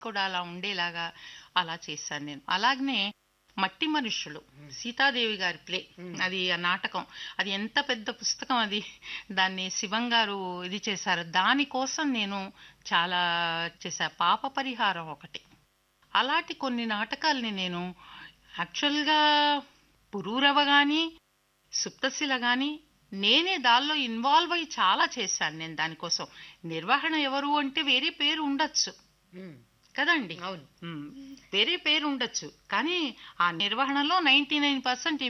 కూడా అలా ఉండేలాగా అలా చేశాను నేను అలాగనే మట్టి మనుషులు సీతాదేవి గారి ప్లే అది ఆ నాటకం అది ఎంత పెద్ద పుస్తకం అది దాన్ని శివం గారు ఇది చేశారు దానికోసం నేను చాలా చేశా పాప పరిహారం ఒకటి అలాంటి కొన్ని నాటకాల్ని నేను యాక్చువల్గా పురూరవ కానీ సుప్తశిల కానీ నేనే దానిలో ఇన్వాల్వ్ అయ్యి చాలా చేశాను నేను దానికోసం నిర్వహణ ఎవరు అంటే వేరే పేరు ఉండొచ్చు ఉమ్, కదండి అవును మ్మ్. వేరే పేరు ఉండొచ్చు కానీ ఆ నిర్వహణలో నైంటీ నైన్ పర్సెంట్